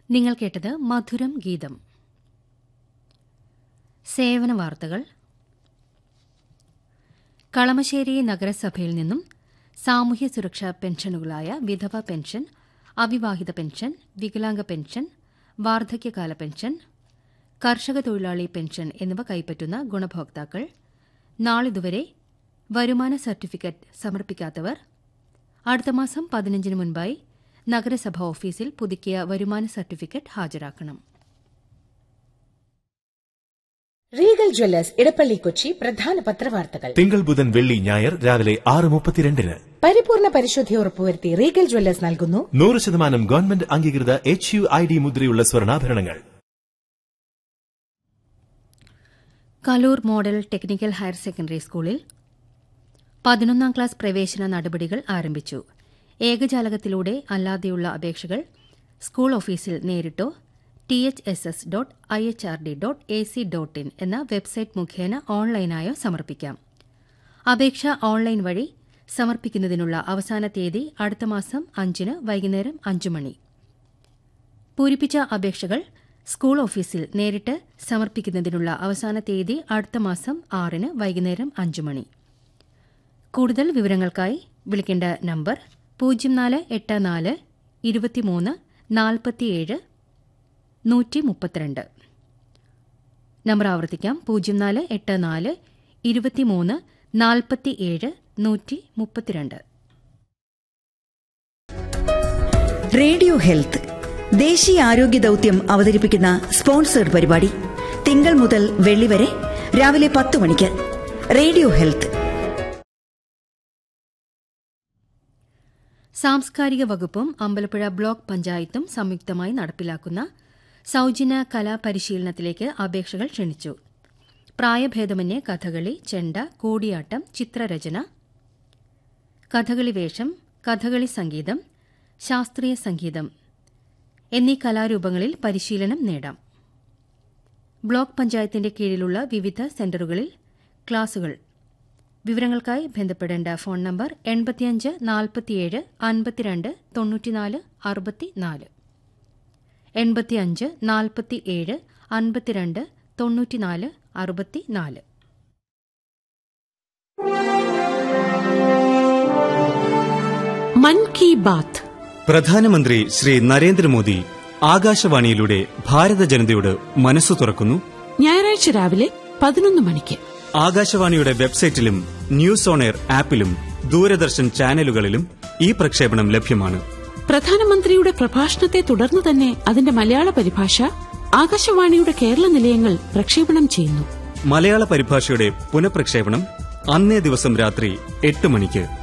നിങ്ങൾ കേട്ടത് മധുരം ഗീതം സേവന വാർത്തകൾ കളമശ്ശേരി നഗരസഭയിൽ നിന്നും സാമൂഹ്യ സുരക്ഷാ പെൻഷനുകളായ വിധവ പെൻഷൻ അവിവാഹിത പെൻഷൻ വികലാംഗ പെൻഷൻ വാർദ്ധക്യകാല പെൻഷൻ കർഷക തൊഴിലാളി പെൻഷൻ എന്നിവ കൈപ്പറ്റുന്ന ഗുണഭോക്താക്കൾ നാളിതുവരെ വരുമാന സർട്ടിഫിക്കറ്റ് സമർപ്പിക്കാത്തവർ അടുത്ത മാസം പതിനഞ്ചിന് മുൻപായി നഗരസഭ ഓഫീസിൽ പുതുക്കിയ വരുമാന സർട്ടിഫിക്കറ്റ് ഹാജരാക്കണം റീഗൽ ജ്വല്ലേഴ്സ് ഇടപ്പള്ളി കൊച്ചി പ്രധാന പത്രവാർത്തകൾ തിങ്കൾ ബുധൻ വെള്ളി ഞായർ രാവിലെ ആറ് മുപ്പത്തിരണ്ടിന് പരിപൂർണ പരിശുദ്ധി ഉറപ്പുവരുത്തി റീഗൽ ജ്വല്ലേഴ്സ് നൽകുന്നു നൂറ് ശതമാനം ഗവൺമെന്റ് അംഗീകൃത എച്ച് യു ഐ ഡി മുദ്രയുള്ള സ്വർണ്ണാഭരണങ്ങൾ Kaloor model technical higher secondary സ്കൂളിൽ പതിനൊന്നാം ക്ലാസ് പ്രവേശന നടപടികൾ ആരംഭിച്ചു ഏകജാലകത്തിലൂടെ അല്ലാതെയുള്ള അപേക്ഷകൾ സ്കൂൾ ഓഫീസിൽ നേരിട്ടോ T H S S dot I H R D dot A C dot in എന്ന വെബ്സൈറ്റ് മുഖേന ഓൺലൈനായോ സമർപ്പിക്കാം അപേക്ഷ ഓൺലൈൻ വഴി സമർപ്പിക്കുന്നതിനുള്ള അവസാന തീയതി അടുത്ത മാസം അഞ്ചിന് വൈകുന്നേരം അഞ്ചു മണി പൂരിപ്പിച്ച അപേക്ഷകൾ സ്കൂൾ ഓഫീസിൽ നേരിട്ട് സമർപ്പിക്കുന്നതിനുള്ള അവസാന തീയതി അടുത്ത മാസം ആറിന് വൈകുന്നേരം അഞ്ചു മണി കൂടുതൽ വിവരങ്ങൾക്കായി വിളിക്കേണ്ട നമ്പർ പൂജ്യം നാല് എട്ട് നാല് ഇരുപത്തിമൂന്ന് നാൽപ്പത്തിയേഴ് നൂറ്റി മുപ്പത്തിരണ്ട് നമ്പർ ആവർത്തിക്കാം പൂജ്യം നാല് എട്ട് നാല് ഇരുപത്തിമൂന്ന് നാൽപ്പത്തിയേഴ് നൂറ്റി മുപ്പത്തിരണ്ട് റേഡിയോ ഹെൽത്ത് ദേശീയ ആരോഗ്യ ദൌത്യം അവതരിപ്പിക്കുന്ന സ്പോൺസേഡ് പരിപാടി തിങ്കൾ മുതൽ വെള്ളി വരെ രാവിലെ പത്ത് മണിക്ക് റേഡിയോ ഹെൽത്ത് സാംസ്കാരിക വകുപ്പും അമ്പലപ്പുഴ ബ്ലോക്ക് പഞ്ചായത്തും സംയുക്തമായി നടപ്പിലാക്കുന്ന സൌജന്യ കലാപരിശീലനത്തിലേക്ക് അപേക്ഷകൾ ക്ഷണിച്ചു പ്രായഭേദമന്യേ കഥകളി ചെണ്ട കൂടിയാട്ടം ചിത്രരചന കഥകളി വേഷം കഥകളി സംഗീതം ശാസ്ത്രീയ സംഗീതം എന്നീ കലാരൂപങ്ങളിൽ പരിശീലനം നേടാം ബ്ലോക്ക് പഞ്ചായത്തിന്റെ കീഴിലുള്ള വിവിധ സെന്ററുകളിൽ ക്ലാസുകൾ വിവരങ്ങൾക്കായി ബന്ധപ്പെടേണ്ട ഫോൺ നമ്പർ എൺപത്തിയഞ്ച് നാൽപ്പത്തിയേഴ് അൻപത്തിരണ്ട് തൊണ്ണൂറ്റിനാല് അറുപത്തിനാല് എൺപത്തിയഞ്ച് നാൽപ്പത്തിയേഴ് അൻപത്തിരണ്ട് തൊണ്ണൂറ്റിനാല് അറുപത്തിനാല് മൻ കി ബാത്ത് പ്രധാനമന്ത്രി ശ്രീ നരേന്ദ്രമോദി ആകാശവാണിയിലൂടെ ഭാരത ജനതയോട് മനസ്സു തുറക്കുന്നു ഞായറാഴ്ച രാവിലെ പതിനൊന്ന് മണിക്ക് ആകാശവാണിയുടെ വെബ്സൈറ്റിലും ന്യൂസ് ഓൺ എയർ ആപ്പിലും ദൂരദർശൻ ചാനലുകളിലും ഈ പ്രക്ഷേപണം ലഭ്യമാണ് പ്രധാനമന്ത്രിയുടെ പ്രഭാഷണത്തെ തുടർന്ന് തന്നെ അതിന്റെ മലയാള പരിഭാഷ ആകാശവാണിയുടെ കേരള നിലയങ്ങൾ പ്രക്ഷേപണം ചെയ്യുന്നു മലയാള പരിഭാഷയുടെ പുനഃപ്രക്ഷേപണം അന്നേ ദിവസം രാത്രി എട്ട് മണിക്ക്